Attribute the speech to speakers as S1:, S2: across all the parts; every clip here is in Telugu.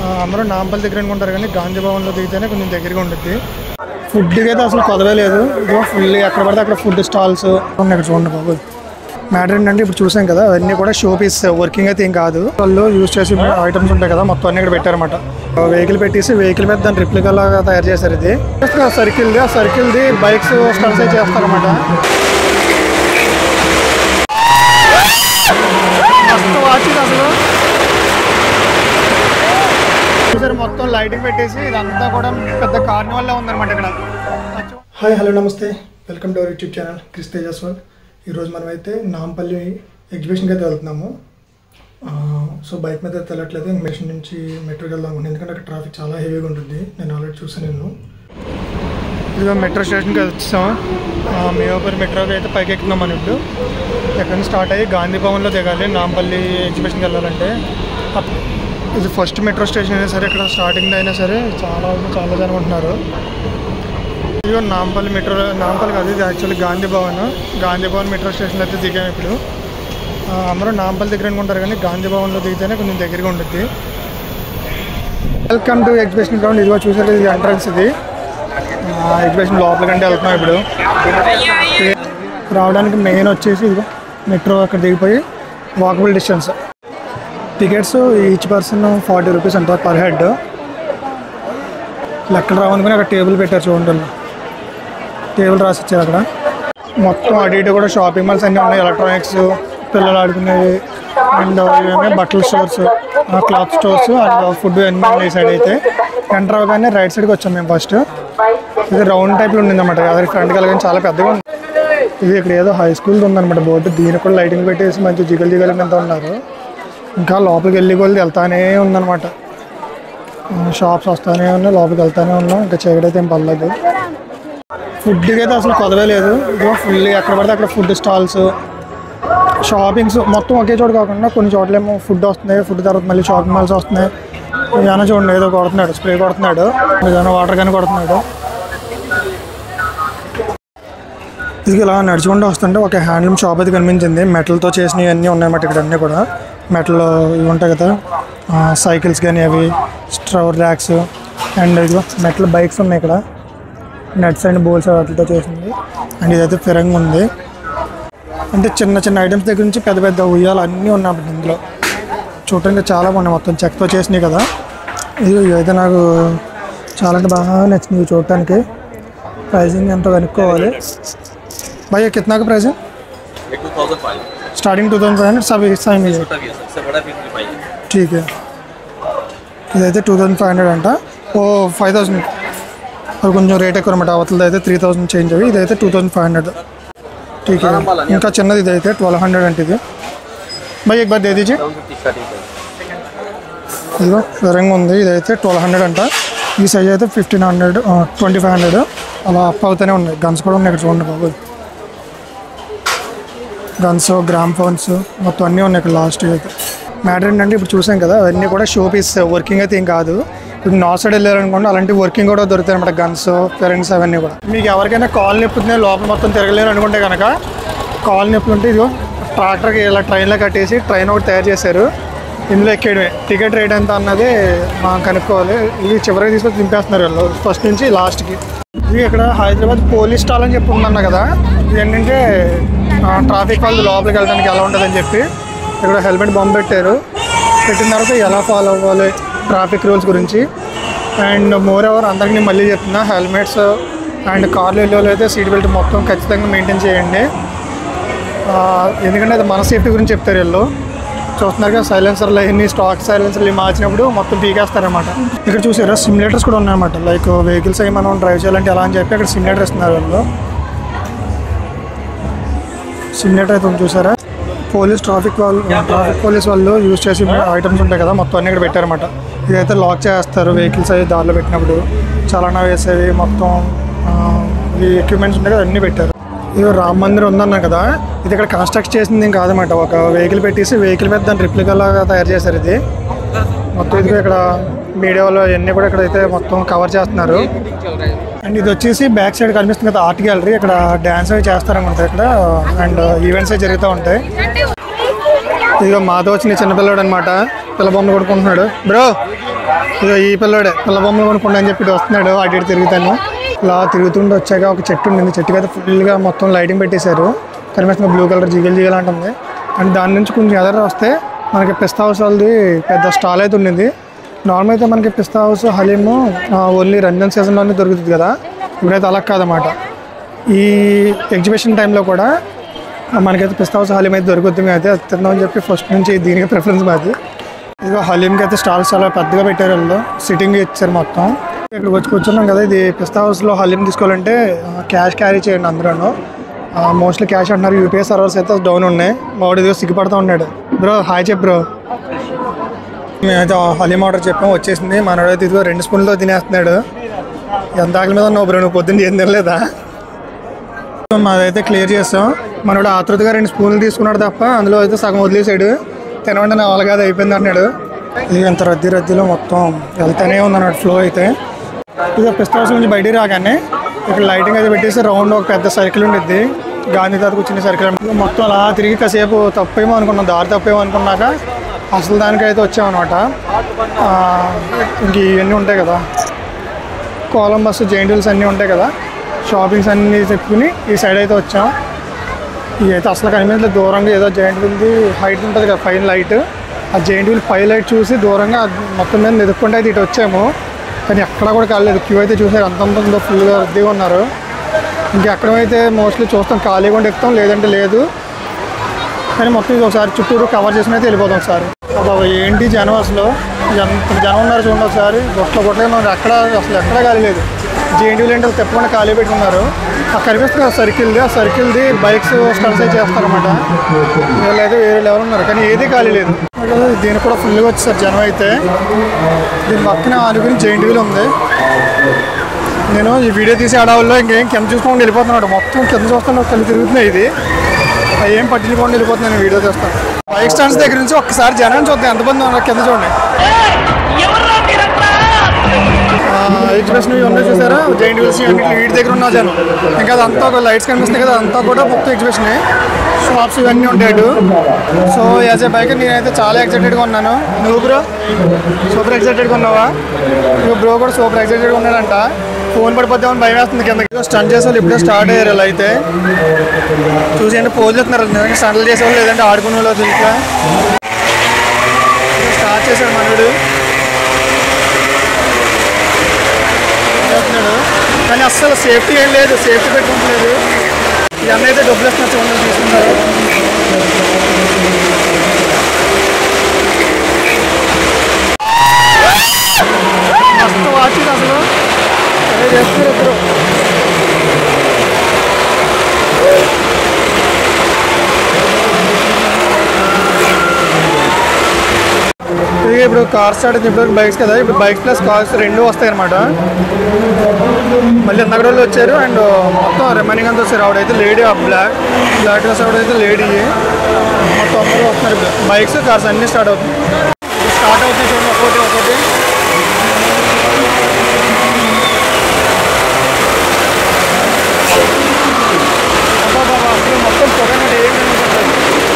S1: ఆ, అందరూ నాంపల్లి దగ్గర అనుకుంటారు కానీ గాంధీ భవన్లో దిగితేనే కొంచెం దగ్గరగా ఉంటుంది ఫుడ్కి అయితే అసలు కొదవే లేదు ఇదిగో ఫుల్ ఎక్కడ పడితే అక్కడ ఫుడ్ స్టాల్స్ ఉన్నాయి ఇక్కడ చూడండి బాబు మ్యాటర్ ఏంటంటే ఇప్పుడు చూసాం కదా అవన్నీ కూడా షో పీస్ వర్కింగ్ అయితే ఏం కాదు వాళ్ళు యూజ్ చేసి ఐటమ్స్ ఉంటాయి కదా మొత్తం అన్ని ఇక్కడ పెట్టారన్నమాట వెహికల్ పెట్టేసి వెహికల్ మీద దాని రిప్లికా లాగా తయారు చేశారు ఇది సర్కిల్ది ఆ సర్కిల్ది బైక్స్ స్టాల్స్ అయితే చేస్తారన్నమాట మస్తు వాచింది అసలు చూసారు మొత్తం లైటింగ్ పెట్టేసి ఇదంతా కూడా పెద్ద కార్నివల్ లా ఉందన్నమాట ఇక్కడ హాయ్ హలో నమస్తే welcome to our YouTube channel క్రిస్ తేజస్వాల్ ఈరోజు మనం అయితే నాంపల్లి ఎగ్జిబిషన్కి అయితే వెళ్తున్నాము ఆ, సో బైక్ మీద అయితే వెళ్ళట్లేదు మెషిన్ నుంచి మెట్రోకి వెళ్దాం అనుకుంటున్నాను. ఎందుకంటే అక్కడ ట్రాఫిక్ చాలా హెవీగా ఉంటుంది నేను ఆల్రెడీ చూసాను నేను ఇదిగో మెట్రో స్టేషన్కి వచ్చాం మేవపూర్ మెట్రోకి అయితే పైకి ఎక్కుతున్నాం మనం ఇప్పుడు ఎక్కడి నుంచి స్టార్ట్ అయ్యి గాంధీ భవన్లో దిగాలి నాంపల్లి ఎగ్జిబిషన్కి వెళ్ళాలంటే అప్- ఇది ఫస్ట్ మెట్రో స్టేషన్ అయినా సరే ఇక్కడ స్టార్టింగ్ అయినా సరే చాలా చాలా జనం ఉంటున్నారు ఇదిగో నాంపల్లి మెట్రో నాంపల్లి కాదు ఇది యాక్చువల్లీ గాంధీ భవన్ గాంధీ భవన్ మెట్రో స్టేషన్లో అయితే దిగాము ఇప్పుడు ఆ, అందరూ నాంపల్లి దగ్గర అనుకుంటారు కానీ గాంధీ భవన్లో దిగితేనే కొంచెం దగ్గరగా ఉంటుంది వెల్కమ్ టు ఎగ్జిబిషన్ గ్రౌండ్ ఇదిగో చూసారు ఇది ఎంట్రన్స్ ఇది ఎగ్జిబిషన్ లోపలికంటే వెళ్తున్నాం ఇప్పుడు రావడానికి మెయిన్ వచ్చేసి ఇదిగో మెట్రో అక్కడ దిగిపోయి walkable distance tickets each person forty rupees అంట పర్ హెడ్ లెక్కలు రావనుకుని అక్కడ టేబుల్ పెట్టారు చూడండి టేబుల్ రాసి ఇచ్చారు అక్కడ మొత్తం అటు ఇటు కూడా షాపింగ్ మాల్స్ అన్నీ ఉన్నాయి ఎలక్ట్రానిక్స్ పిల్లలు ఆడుకునేవి అండ్ ఇవన్నీ బట్టల stores cloth stores and food అన్నీ ఉన్నాయి ఈ సైడ్ అయితే ఎంటర్ అవగానే రైట్ సైడ్కి వచ్చాం మేము ఫస్ట్ ఇది రౌండ్ టైప్లో ఉండింది అనమాట అదే ఫ్రంట్ కలిగి చాలా పెద్దగా ఉంది ఇది ఇక్కడ ఏదో హై స్కూల్ ఉందన్నమాట బోర్డు దీనికి కూడా లైటింగ్ పెట్టేసి మంచి జిగలు జిగలు ఎంత ఉన్నారు ఇంకా లోపలికి వెళ్ళి కొద్ది వెళ్తానే ఉందన్నమాట షాప్స్ వస్తానే ఉన్నాయి లోపలికి వెళ్తానే ఉన్నాం ఇంకా చీకటి అయితే ఏం పర్లేదు ఫుడ్కి అయితే అసలు కొదవే లేదు ఇదిగో ఫుల్ ఎక్కడ పడితే అక్కడ ఫుడ్ స్టాల్స్ షాపింగ్స్ మొత్తం ఒకే చోట కాకుండా కొన్ని చోట్లేమో ఫుడ్ వస్తున్నాయి ఫుడ్ తర్వాత మళ్ళీ షాపింగ్ మాల్స్ వస్తున్నాయి ఏమైనా చూడండి ఏదో కొడుతున్నాడు స్ప్రే కొడుతున్నాడు ఏదైనా వాటర్ కానీ కొడుతున్నాడు ఇది ఇలా నడుచుకుంటూ వస్తుంటే ఒక హ్యాండ్లూమ్ షాప్ అయితే కనిపించింది మెటల్తో చేసినవి అన్నీ ఉన్నాయన్నమాట ఇక్కడ అన్నీ కూడా మెటల్ ఇవి ఉంటాయి కదా ఆ, సైకిల్స్ కానీ అవి స్ట్రవర్ ర్యాక్స్ అండ్ ఇదిగో మెటల్ బైక్స్ ఉన్నాయి ఇక్కడ నట్స్ అండ్ బోల్స్ వాటితో చేసింది అండ్ ఇదైతే ఫిరంగ్ ఉంది అంటే చిన్న చిన్న ఐటమ్స్ దగ్గర నుంచి పెద్ద పెద్ద ఉయ్యాలు అన్నీ ఉన్నాయి ఇందులో చూడటానికి చాలా బాగున్నాయి మొత్తం చెక్కతో చేసినాయి కదా ఇది ఇదైతే నాకు చాలా అంటే బాగా నచ్చింది ఇవి చూడటానికి ప్రైజింగ్ ఎంతో కనుక్కోవాలి भैया कितना का प्राइस है
S2: ये two thousand five
S1: starting two thousand five hundred सब सेम ही है
S2: छोटा भी है सबसे बड़ा फिफ्टी फाइव
S1: ठीक है ఇదైతే టూ థౌజండ్ ఫైవ్ హండ్రెడ్ అంట ఓ ఫైవ్ థౌసండ్ అది కొంచెం రేట్ ఎక్కువ అనమాట అవతలది అయితే త్రీ థౌసండ్ చేంజ్ అవి ఇదైతే టూ థౌసండ్ ఫైవ్ హండ్రెడ్ ఠీక్ है ఇంకా చిన్నది ఇదైతే ట్వెల్వ్ హండ్రెడ్ అంటే ఇది భయ్ एक बार दे दीजिए
S2: सेवन फिफ्टी स्टार्टिंग प्राइस
S1: ఇదిగో విధంగా ఉంది ఇదైతే ట్వెల్వ్ హండ్రెడ్ అంట ఈ సైజ్ అయితే fifteen hundred twenty five hundred అలా అప్ అవుతూనే ఉన్నాయి గన్స్ కూడా ఉన్నాయి ఇక్కడ చూడండి బాబు గన్స్ గ్రామ్ ఫోన్స్ మొత్తం అన్నీ ఉన్నాయి ఇక్కడ లాస్ట్ అయితే మ్యాటర్ ఏంటంటే ఇప్పుడు చూసాం కదా అవన్నీ కూడా షో పీస్ వర్కింగ్ అయితే ఏం కాదు ఇప్పుడు నార్త్ సైడ్ వెళ్ళారనుకోండి అలాంటి వర్కింగ్ కూడా దొరుకుతాయి అనమాట గన్స్ ఫెరెన్స్ అవన్నీ కూడా మీకు ఎవరికైనా కాల్ నొప్పుతుంది లోపల మొత్తం తిరగలేరు అనుకుంటే కనుక కాల్ నొప్పులు ఉంటే ఇదిగో ట్రాక్టర్కి ఇలా ట్రైన్లో కట్టేసి ట్రైన్ ఒకటి తయారు చేశారు ఇందులో ఎక్కేయడమే టికెట్ రేట్ ఎంత అన్నది మనం కనుక్కోవాలి ఇది చివరికి తీసుకొని దింపేస్తున్నారు వీళ్ళు ఫస్ట్ నుంచి లాస్ట్కి ఇది ఇక్కడ హైదరాబాద్ పోలీస్ స్టాల్ అని చెప్పి ఉందన్న కదా ఇది ఏంటంటే ట్రాఫిక్ వాళ్ళు లోపలికి వెళ్ళడానికి ఎలా ఉంటుందని చెప్పి ఇక్కడ హెల్మెట్ బొమ్మ పెట్టారు పెట్టిన తర్వాత ఎలా ఫాలో అవ్వాలి ట్రాఫిక్ రూల్స్ గురించి అండ్ మోర్ ఎవర్ అందరికీ నేను మళ్ళీ చెప్తున్నా హెల్మెట్స్ అండ్ కార్లు వెళ్ళే వాళ్ళు అయితే సీట్ బెల్ట్ మొత్తం ఖచ్చితంగా మెయింటైన్ చేయండి ఆ, ఎందుకంటే అది మన సేఫ్టీ గురించి చెప్తారు వీళ్ళు చూస్తున్నారు కదా సైలెన్సర్లు అవన్నీ స్టాక్ సైలెన్సర్లు మార్చినప్పుడు మొత్తం పీకేస్తారనమాట ఇక్కడ చూసారా సిమ్యులేటర్స్ కూడా ఉన్నాయన్నమాట లైక్ వెహికల్స్ అవి మనం డ్రైవ్ చేయాలంటే ఎలా అని చెప్పి అక్కడ సిమ్యులేటర్ ఇస్తున్నారు వాళ్ళు సిమ్యులేటర్ అయితే ఉంది చూసారా పోలీస్ ట్రాఫిక్ వాళ్ళు ట్రాఫిక్ పోలీస్ వాళ్ళు యూజ్ చేసి ఐటమ్స్ ఉంటాయి కదా మొత్తం అన్ని ఇక్కడ పెట్టారన్నమాట ఇదైతే లాక్ చేస్తారు వెహికల్స్ అవి దారిలో పెట్టినప్పుడు చలానా వేసేవి మొత్తం ఆ, ఈ ఎక్విప్మెంట్స్ ఉంటాయి కదా అన్నీ పెట్టారు ఇది రామ్ మందిర్ ఉందన్నా కదా ఇది ఇక్కడ కన్స్ట్రక్ట్ చేసింది ఏం కాదన్నమాట ఒక వెహికల్ పెట్టేసి వెహికల్ మీద దాని replica లాగా తయారు చేశారు ఇది మొత్తం ఇది ఇక్కడ మీడియా వాళ్ళు అవన్నీ కూడా ఇక్కడ అయితే మొత్తం కవర్ చేస్తున్నారు అండ్ ఇది వచ్చేసి బ్యాక్ సైడ్ కనిపిస్తుంది కదా ఆర్ట్ గ్యాలరీ ఇక్కడ డ్యాన్స్ అవి చేస్తారనమాట ఇక్కడ అండ్ ఈవెంట్స్ అవి జరుగుతూ ఉంటాయి ఇదిగో మాతో వచ్చిన చిన్నపిల్లడు అనమాట పిల్ల బొమ్మ కొడుకుంటున్నాడు బ్రో ఇదో ఈ పిల్లడే పిల్ల బొమ్మలు కొనుక్కోండి అని చెప్పి ఇటు వస్తున్నాడు అటు ఇటు తిరుగుతాను ఇలా తిరుగుతుండి వచ్చాక ఒక చెట్టు ఉండింది చెట్టుకి అయితే ఫుల్గా మొత్తం లైటింగ్ పెట్టేశారు కనిపిస్తుంది బ్లూ కలర్ జిగల్ జిగల్ అంటుంది అండ్ దాని నుంచి కొంచెం ఎదర వస్తే మనకి పిస్తా హౌస్ వాళ్ళది పెద్ద స్టాల్ అయితే ఉండింది నార్మల్ అయితే మనకి పిస్తా హౌస్ హలీము ఓన్లీ రంజాన్ సీజన్లోనే దొరుకుతుంది కదా ఇప్పుడైతే అలా కాదన్నమాట ఈ ఎగ్జిబిషన్ టైంలో కూడా మనకైతే పిస్తా హౌస్ హలీం అయితే దొరుకుతుంది మేము అయితే అది తిందామని చెప్పి ఫస్ట్ నుంచి దీనికి ప్రిఫరెన్స్ మాది ఇదిగో హలీంకి అయితే స్టాల్స్ చాలా పెద్దగా పెట్టారు వాళ్ళు సిట్టింగ్ ఇచ్చారు మొత్తం ఇక్కడికి వచ్చి కూర్చున్నాం కదా ఇది పిస్తా హౌస్లో హలీం తీసుకోవాలంటే క్యాష్ క్యారీ చేయండి అందరూ మోస్ట్లీ క్యాష్ అంటున్నారు యూపీఐ సర్వర్స్ అయితే డౌన్ ఉన్నాయి మావాడు ఇదిగో సిగ్గుపడుతూ ఉన్నాడు బ్రో హాయ్ చెప్ బ్రో మేమైతే హలీం ఆర్డర్ చెప్పాం వచ్చేసింది మనోడైతే ఇదిగో రెండు స్పూన్లతో తినేస్తున్నాడు ఎంత ఆకలి మీద ఉన్నావు బ్రో నువ్వు పొద్దున్న ఏం తినలేదా మాదైతే క్లియర్ చేస్తాం మనోడు ఆతృతగా రెండు స్పూన్లు తీసుకున్నాడు తప్ప అందులో అయితే సగం వదిలేసాడు తినవండి నా వాళ్ళ కాదు అయిపోయింది అన్నాడు ఇది ఎంత రద్దీ రద్దీలో మొత్తం వెళ్తానే ఉంది అన్నాడు ఫ్లో అయితే ఇక పిస్తా హౌస్ నుంచి బయటికి రాగానే ఇక్కడ లైటింగ్ అయితే పెట్టేసి రౌండ్ ఒక పెద్ద సర్కిల్ ఉండిద్ది గాంధీ తాతకు చిన్న సర్కిల్ ఇక మొత్తం అలా తిరిగి కాసేపు తప్పేమో అనుకున్నాం దారి తప్పేమో అనుకున్నాక అసలు దానికైతే వచ్చామన్నమాట ఆ, ఇంక ఇవన్నీ ఉంటాయి కదా కొలంబస్ జైంట్ వీల్స్ అన్నీ ఉంటాయి కదా షాపింగ్స్ అన్నీ చెప్పుకుని ఈ సైడ్ అయితే వచ్చాం ఇది అయితే అసలు కనిపించలేదు దూరంగా ఏదో జైంట్ వీల్ది హైట్ ఉంటుంది కదా పైన లైట్ ఆ జైంట్ వీల్ పై లైట్ చూసి దూరంగా అది మొత్తం మీద ఎదుక్కుంటే అయితే ఇటు వచ్చాము కానీ ఎక్కడ కూడా కాలేదు క్యూ అయితే చూసారు అంత అంత ఉందో ఫుల్గా రద్దీగా ఉన్నారు ఇంకెక్కడైతే మోస్ట్లీ చూస్తాం ఖాళీగా ఉండి ఎక్కుతాం లేదంటే లేదు కానీ మొత్తం ఇది ఒకసారి చుట్టూరు కవర్ చేసుకుని అయితే వెళ్ళిపోతాం ఒకసారి బాబా ఏంటి జనం అసలు ఎంత జనం ఉన్నారు చూడండి ఒకసారి గొట్ల గొట్టగా మనకి ఎక్కడ అసలు ఎక్కడ ఖాళీ లేదు జేఎన్టీ ఏంటి వాళ్ళు తిప్పకుండా ఖాళీ పెట్టుకున్నారు ఆ కనిపిస్తుంది కదా సర్కిల్ది ఆ సర్కిల్ది బైక్స్ స్టల్స్ అయితే చేస్తారన్నమాట వీళ్ళైతే వేరే లెవెల్ ఉన్నారు కానీ ఏది ఖాళీ లేదు దీనికి కూడా ఫుల్గా వచ్చేసారు జనం అయితే దీని పక్కన ఆనుకుని జైంట్ వీల్ ఉంది నేను ఈ వీడియో తీసి ఆడవాళ్ళు ఇంకేం కింద చూసుకోండి వెళ్ళిపోతున్నాడు మొత్తం కింద చూస్తాను కళ్ళు తిరుగుతున్నాయి ఇది అవి ఏం పట్టించుకోండి వెళ్ళిపోతున్నాను నేను వీడియో చేస్తాను బైక్ స్టాండ్స్ దగ్గర నుంచి ఒక్కసారి జనాన్ని చూద్దాం ఎంతమంది ఉన్నారు కింద చూడండి ఎగ్జిబిషన్ ఇవి ఉన్నాయి చూసారా జైంట్ వీల్స్ అన్నింటి వీటి దగ్గర ఉన్న జనం ఇంకా అదంతా ఒక లైట్స్ కనిపిస్తున్నాయి కదా అంతా కూడా మొత్తం ఎగ్జిబిషన్ షాప్స్ ఇవన్నీ ఉంటాయి అటు. సో యాజ్ ఏ బైక్ నేనైతే చాలా ఎక్సైటెడ్గా ఉన్నాను నువ్వు బ్రో సూపర్ ఎక్సైటెడ్గా ఉన్నావా నువ్వు బ్రో కూడా సూపర్ ఎక్సైటెడ్గా ఉన్నాడంట ఫోన్ పడిపోద్దామని భయం వేస్తుంది కింద స్టంట్ చేసే వాళ్ళు ఇప్పుడే స్టార్ట్ అయ్యారు ఇలా అయితే చూసేయండి పోజులు ఇస్తున్నారు నిజంగా స్టంట్లు చేసేవాళ్ళు లేదంటే ఆడుకునే వాళ్ళు దీంట్లో స్టార్ట్ చేశాడు మనోడు చేస్తున్నాడు కానీ అస్సలు సేఫ్టీ ఏం లేదు సేఫ్టీ పెట్టుకోవట్లేదు ఇవన్నీ అయితే డబ్బులు ఇస్తున్నారు చూడండి తీసుకుంటారు మస్తు వాచింది అసలు అదే చేస్తున్నారు ఇద్దరు ఇది ఇప్పుడు కార్ స్టార్ట్ అయితే ఇప్పుడు బైక్స్ కదా ఇప్పుడు బైక్స్ ప్లస్ కార్స్ రెండు వస్తాయి అనమాట మళ్ళీ నగర వాళ్ళు వచ్చారు అండ్ మొత్తం రిమైనింగ్ అంతా వచ్చారు ఆవిడైతే లేడీ ఆ బ్లాక్ బ్లాక్ డ్రెస్ ఆవిడైతే లేడీ మొత్తం అందరూ వస్తున్నారు బైక్స్ కార్స్ అన్నీ స్టార్ట్ అవుతుంది స్టార్ట్ అవుతుంది చూడండి ఒకటి ఒకటి అబ్బబ్బబ్బా, అసలు మొత్తం పొగనట్టు ఏం కనిపించట్లేదు.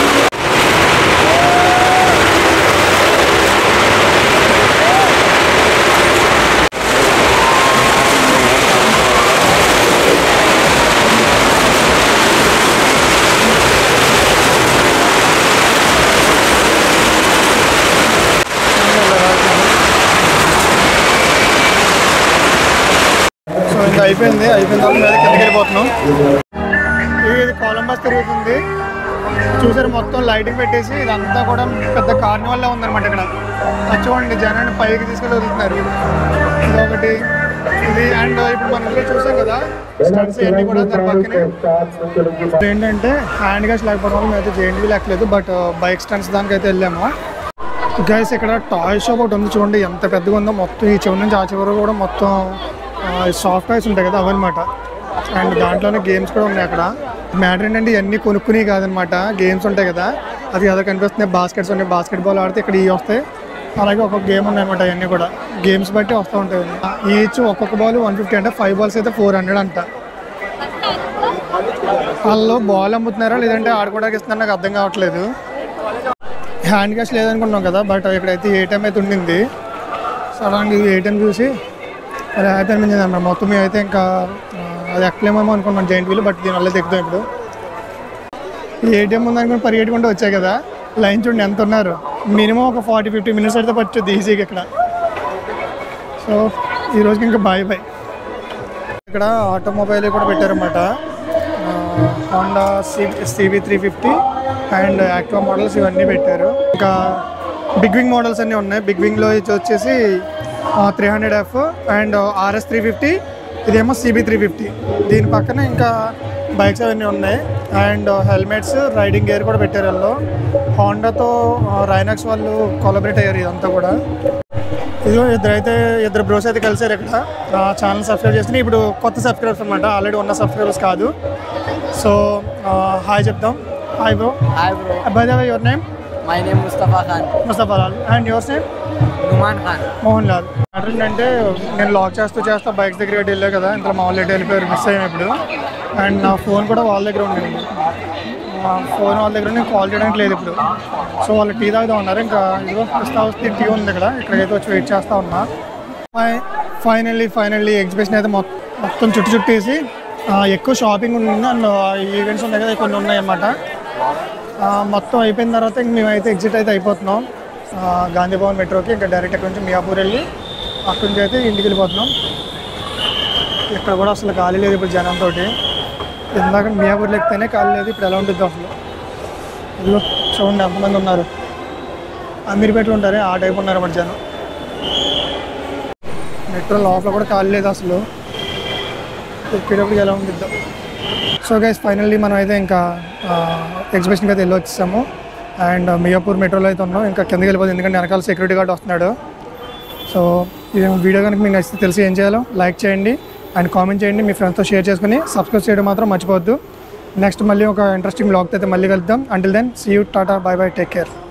S1: సో ఇంకా అయిపోయింది అయిపోయిన తర్వాత మీద కిందకి వెళ్ళిపోతున్నాం ఇది కొలంబస్ తిరుగుతుంది చూసారు మొత్తం లైటింగ్ పెట్టేసి ఇదంతా కూడా పెద్ద కార్నివల్ ఉందన్నమాట ఇక్కడ అది చూడండి జనాన్ని పైకి తీసుకెళ్ళి వదులుతున్నారు ఇది ఒకటి ఇది అండ్ ఇప్పుడు మనం ఇందులో చూసాం కదా స్టడ్స్ ఇవన్నీ కూడా దాని పక్కనే ఏంటంటే హ్యాండ్ గ్యాస్ లేకపోవడం వల్ల మేమైతే జేఎన్టీ లేకలేదు బట్ బైక్ స్టంట్స్ దానికైతే వెళ్ళాము గైస్ ఇక్కడ టాయ్ షాప్ ఒకటి ఉంది చూడండి ఎంత పెద్దగా ఉందో మొత్తం ఈ చివరి నుంచి ఆ చివరి కూడా మొత్తం సాఫ్ట్ టాయ్స్ ఉంటాయి కదా అవన్నమాట అండ్ దాంట్లోనే గేమ్స్ కూడా ఉన్నాయి అక్కడ మ్యాటర్ ఏంటంటే ఇవన్నీ కొనుక్కుని కాదనమాట గేమ్స్ ఉంటాయి కదా అది అదే కనిపిస్తున్నాయి బాస్కెట్స్ ఉన్నాయి బాస్కెట్ బాల్ ఆడితే ఇక్కడ ఇవి వస్తాయి అలాగే ఒక్కొక్క గేమ్ ఉన్నాయన్నమాట ఇవన్నీ కూడా గేమ్స్ బట్టి వస్తూ ఉంటాయి ఈచ్ ఒక్కొక్క బాల్ వన్ ఫిఫ్టీ అంటే ఫైవ్ బాల్స్ అయితే ఫోర్ హండ్రెడ్ అంట వాళ్ళు బాల్ అమ్ముతున్నారా లేదంటే ఆడుకోవడానికి ఇస్తున్నారా నాకు అర్థం కావట్లేదు హ్యాండ్ క్యాష్ లేదనుకున్నాం కదా బట్ ఇక్కడైతే ఏటీఎం అయితే ఉండింది సడన్గా ఇది ఏటీఎం చూసి అది హ్యాపీ అనిపించింది అన్నమాట మొత్తం మేము అయితే ఇంకా ఆ, అది ఎక్కలేమేమో అనుకున్నాం జైంట్ వీల్ బట్ దీనివల్ల ఎక్కుతాం ఇప్పుడు ఈ ఏటీఎం ఉందనుకుని పరిగెట్టుకుంటూ వచ్చాయి కదా లైన్ చూడండి ఎంత ఉన్నారు మినిమం ఒక ఫార్టీ ఫిఫ్టీ మినిట్స్ అయితే పట్టుద్ది ఈజీగా ఇక్కడ సో ఈ రోజుకి ఇంకా బాయ్ బాయ్ ఇక్కడ ఆటోమొబైల్ కూడా పెట్టారన్నమాట Honda C CB three fifty and Activa models ఇవన్నీ పెట్టారు ఇంకా బిగ్ వింగ్ మోడల్స్ అన్నీ ఉన్నాయి బిగ్ వింగ్లో ఇది వచ్చేసి three hundred F and RS three fifty ఇదేమో సిబి త్రీ ఫిఫ్టీ దీని పక్కన ఇంకా బైక్స్ అవన్నీ ఉన్నాయి అండ్ హెల్మెట్స్ రైడింగ్ గేర్ కూడా పెట్టారు వాళ్ళు హోండాతో రైనాక్స్ వాళ్ళు కొలబరేట్ అయ్యారు ఇదంతా కూడా ఇదిగో ఇద్దరైతే ఇద్దరు బ్రోస్ అయితే కలిసారు ఇక్కడ ఆ ఛానల్ సబ్స్క్రైబ్ చేస్తే ఇప్పుడు కొత్త సబ్స్క్రైబర్స్ అనమాట ఆల్రెడీ ఉన్న సబ్స్క్రైబర్స్ కాదు సో హాయ్ చెప్దాం hi bro
S3: Hi bro,
S1: by the way your name
S3: my name Mustafa Khan.
S1: Mustafa Lal and your name
S3: Numan Khan.
S1: Mohan Lal matter ఏంటంటే నేను లాక్ చేస్తూ చేస్తా బైక్స్ దగ్గర వెళ్ళా కదా ఇంట్లో మా వాళ్ళు ఎటు వెళ్ళిపోయారు మిస్ అయ్యాం ఇప్పుడు అండ్ నా ఫోన్ కూడా వాళ్ళ దగ్గర ఉంది మా ఫోన్ వాళ్ళ దగ్గర నేను కాల్ చేయడానికి లేదు ఇప్పుడు సో వాళ్ళు టీ తాగుతా ఉన్నారు ఇంకా ఇదిగో ఇస్తా వస్తే టీ ఉంది ఇక్కడ ఇక్కడికైతే వచ్చి వెయిట్ చేస్తా ఉన్నా ఫైనల్లీ ఫైనల్లీ ఎగ్జిబిషన్ అయితే మొత్తం మొత్తం చుట్టు చుట్టేసి ఆ, ఎక్కువ షాపింగ్ ఉంది అండ్ ఈవెంట్స్ ఉన్నాయి కదా కొన్ని ఉన్నాయి అన్నమాట ఆ, మొత్తం అయిపోయిన తర్వాత ఇంక మేమైతే ఎగ్జిట్ అయితే అయిపోతున్నాం ఆ, గాంధీ భవన్ మెట్రోకి ఇంకా డైరెక్ట్ అక్కడ నుంచి మియాపూర్ వెళ్ళి అక్కడి నుంచి అయితే ఇంటికి వెళ్ళిపోతున్నాం ఇక్కడ కూడా అసలు ఖాళీ లేదు ఇప్పుడు జనంతో ఇందాక మియాపూర్లో ఎక్కితేనే ఖాళీ లేదు ఇప్పుడు ఎలా ఉంటుంది అసలు ఇదిగో చూడండి ఎంతమంది ఉన్నారు అమీర్పేటలో ఉంటారే ఆ టైప్ ఉన్నారు అన్నమాట జనం మెట్రో లోపల కూడా ఖాళీ లేదు అసలు ఎక్కేటప్పుడు ఎలా ఉంటుందో సో గైస్ ఫైనల్లీ మనం అయితే ఇంకా ఎగ్జిబిషన్కి అయితే వెళ్ళి వచ్చేసాము అండ్ మియాపూర్ మెట్రోలో అయితే ఉన్నాం ఇంకా కిందకి వెళ్ళిపోతుంది ఎందుకంటే వెనకాల సెక్యూరిటీ గార్డ్ వస్తున్నాడు సో ఈ వీడియో కనుక మీకు నచ్చితే తెలిసి ఏం చేయాలో లైక్ చేయండి అండ్ కామెంట్ చేయండి మీ ఫ్రెండ్స్తో షేర్ చేసుకుని సబ్స్క్రైబ్ చేయడం మాత్రం మర్చిపోవద్దు నెక్స్ట్ మళ్ళీ ఒక ఇంట్రెస్టింగ్ బ్లాగ్ అయితే మళ్ళీ కలుద్దాం until then see you tata bye bye take care